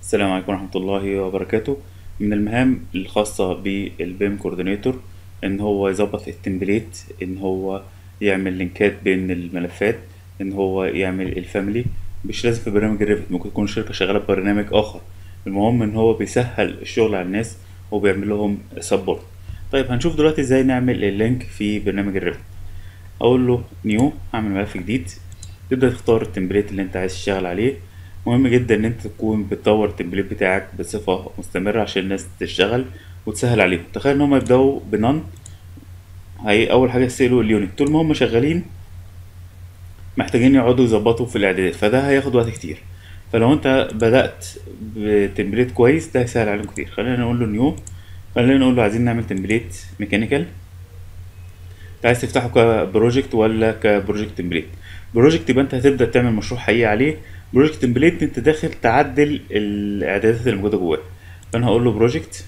السلام عليكم ورحمة الله وبركاته من المهام الخاصة بالبيم كوردينيتور ان هو يظبط التمبليت ان هو يعمل لينكات بين الملفات ان هو يعمل الفاميلي مش لازم في برنامج الريفت ممكن تكون شركة شغالة ببرنامج اخر المهم ان هو بيسهل الشغل على الناس وبيعمل لهم سبورت طيب هنشوف دلوقتي ازاي نعمل اللينك في برنامج الريفت اقول له نيو هعمل ملف جديد تبدأ تختار التمبليت اللي انت عايز تشتغل عليه مهم جدا ان انت تكون بتطور التمبليت بتاعك بصفة مستمرة عشان الناس تشتغل وتسهل عليهم تخيل ان هم يبدأوا بنان هي اول حاجة يسألوا اليونت طول ما هم شغالين محتاجين يقعدوا يظبطوا في الاعدادات فده هياخد وقت كتير فلو انت بدأت بتمبليت كويس ده هيسهل عليهم كتير خلينا نقول له نيو خلينا نقول له عايزين نعمل تمبليت ميكانيكال انت عايز تفتحه كبروجكت ولا كبروجكت تمبليت بروجكت يبقى انت هتبدا تعمل مشروع حقيقي عليه بروجكت تمبليت انت داخل تعدل الاعدادات اللي موجوده جواه فانا هقول له بروجكت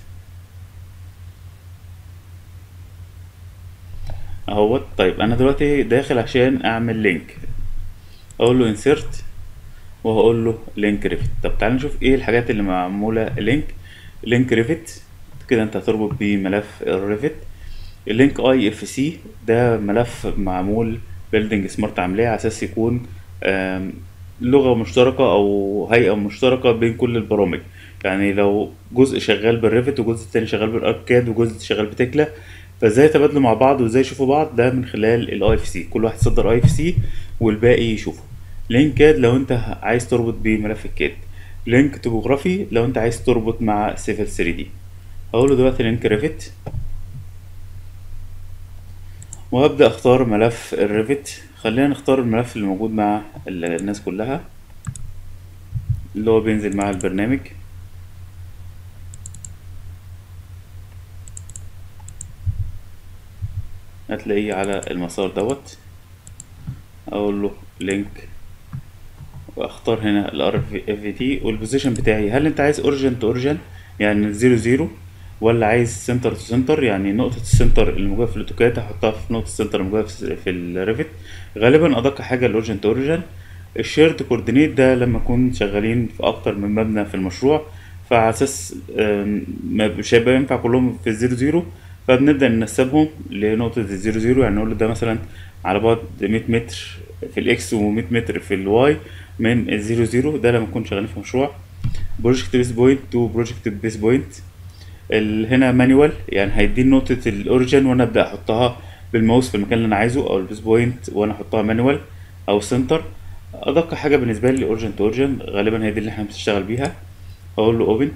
اهوت طيب انا دلوقتي داخل عشان اعمل لينك اقول له انسيرت وهقول له لينك ريفت طب تعال نشوف ايه الحاجات اللي معموله لينك لينك ريفت كده انت هتربط بملف الريفت اللينك اي اف سي ده ملف معمول بيلدينج سمارت عاملاه على اساس يكون لغه مشتركه او هيئه مشتركه بين كل البرامج يعني لو جزء شغال بالريفت وجزء تاني شغال بالاركاد وجزء شغال بتكلا فازاي يتبادلوا مع بعض وازاي يشوفوا بعض ده من خلال الاي اف سي كل واحد يصدر اي اف سي والباقي يشوفه لينك كاد لو انت عايز تربط بملف الكاد لينك توبوغرافي لو انت عايز تربط مع سيفل 3 دي هقول له دلوقتي لينك ريفت وهبدأ اختار ملف الريفت خلينا نختار الملف اللي موجود مع الناس كلها اللي هو بينزل مع البرنامج هتلاقيه على المسار دوت اقول له لينك واختار هنا الار اف تي والبوزيشن بتاعي هل انت عايز اوريجن تو اوريجن يعني زيرو زيرو ولا عايز سنتر تو سنتر يعني نقطة السنتر اللي موجودة في الاوتوكاد هحطها في نقطة السنتر اللي موجودة في الريفت غالبا ادق حاجة الاوريجن تو اوريجن الشيرد كوردينيت ده لما نكون شغالين في اكتر من مبنى في المشروع فعلى اساس مش هيبقى ينفع كلهم في الزيرو زيرو فبنبدأ ننسبهم لنقطة الزيرو زيرو يعني نقول له ده مثلا على بعد 100 متر في الاكس و100 متر في الواي من الزيرو زيرو ده لما نكون شغالين في مشروع بروجكت بيس بوينت تو بروجكت بيس بوينت هنا مانيوال يعني هيديني نقطة الاوريجن وانا ابدأ احطها بالماوس في المكان اللي انا عايزه او البيس بوينت وانا احطها مانيوال او سنتر ادق حاجة بالنسبة لي اوريجن تو اوريجن غالبا هي دي اللي احنا بنشتغل بيها اقول له اوبن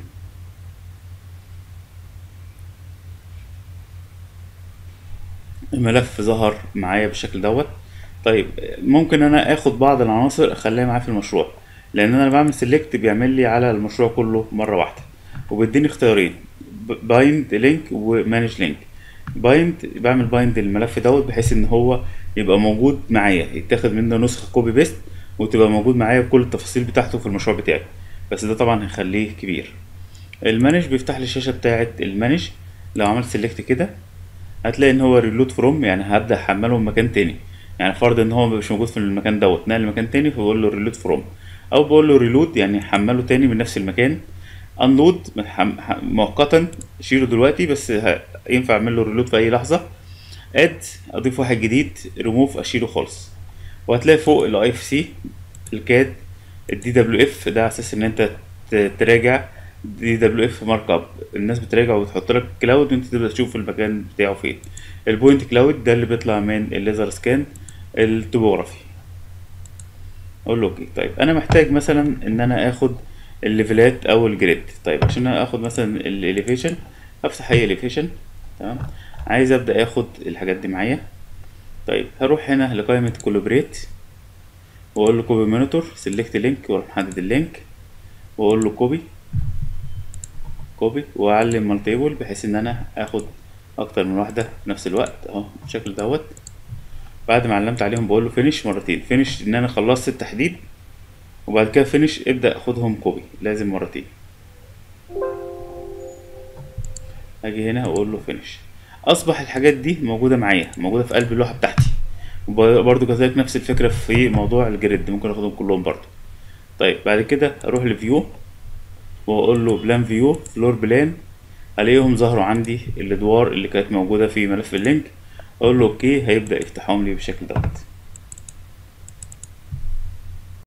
الملف ظهر معايا بالشكل دوت طيب ممكن انا اخد بعض العناصر اخليها معايا في المشروع لان انا بعمل سيلكت بيعمل لي على المشروع كله مره واحده وبيديني اختيارين بايند لينك ومانج لينك بايند بعمل بايند الملف دوت بحيث ان هو يبقى موجود معايا يتاخد منه نسخه كوبي بيست وتبقى موجود معايا بكل التفاصيل بتاعته في المشروع بتاعي بس ده طبعا هيخليه كبير المانج بيفتح لي الشاشه بتاعه المانج لو عملت سيلكت كده هتلاقي ان هو ريلود فروم يعني هبدا احمله من مكان تاني يعني فرض ان هو مش موجود في المكان دوت نقل لمكان تاني فبقول له ريلود فروم او بقول له ريلود يعني حمله تاني من نفس المكان انلود مؤقتا شيله دلوقتي بس ينفع اعمل له ريلود في اي لحظه اد اضيف واحد جديد ريموف اشيله خالص وهتلاقي فوق الاي اف سي الكاد الدي دبليو اف ده على اساس ان انت تراجع دي دبليو اف مارك اب الناس بتراجع وتحط لك كلاود وانت تبدا تشوف المكان بتاعه فين البوينت كلاود ده اللي بيطلع من الليزر سكان التوبوغرافي اقول له اوكي طيب انا محتاج مثلا ان انا اخد الليفلات او الجريد طيب عشان اخد مثلا الاليفيشن افتح اي اليفيشن تمام عايز ابدا اخد الحاجات دي معايا طيب هروح هنا لقائمه كولابريت واقول له كوبي مونيتور سيلكت لينك واروح محدد اللينك واقول له كوبي كوبي واعلم مالتيبل بحيث ان انا اخد اكتر من واحده في نفس الوقت اهو بالشكل دوت بعد ما علمت عليهم بقول له فينش مرتين فينش ان انا خلصت التحديد وبعد كده فينش ابدا اخدهم كوبي لازم مرتين اجي هنا واقول له فينش اصبح الحاجات دي موجوده معايا موجوده في قلب اللوحه بتاعتي وبرده كذلك نفس الفكره في موضوع الجريد ممكن اخدهم كلهم برضو طيب بعد كده اروح لفيو واقول له بلان فيو فلور بلان الاقيهم ظهروا عندي الادوار اللي كانت موجوده في ملف اللينك اقول له اوكي هيبدا يفتحهم لي بالشكل دوت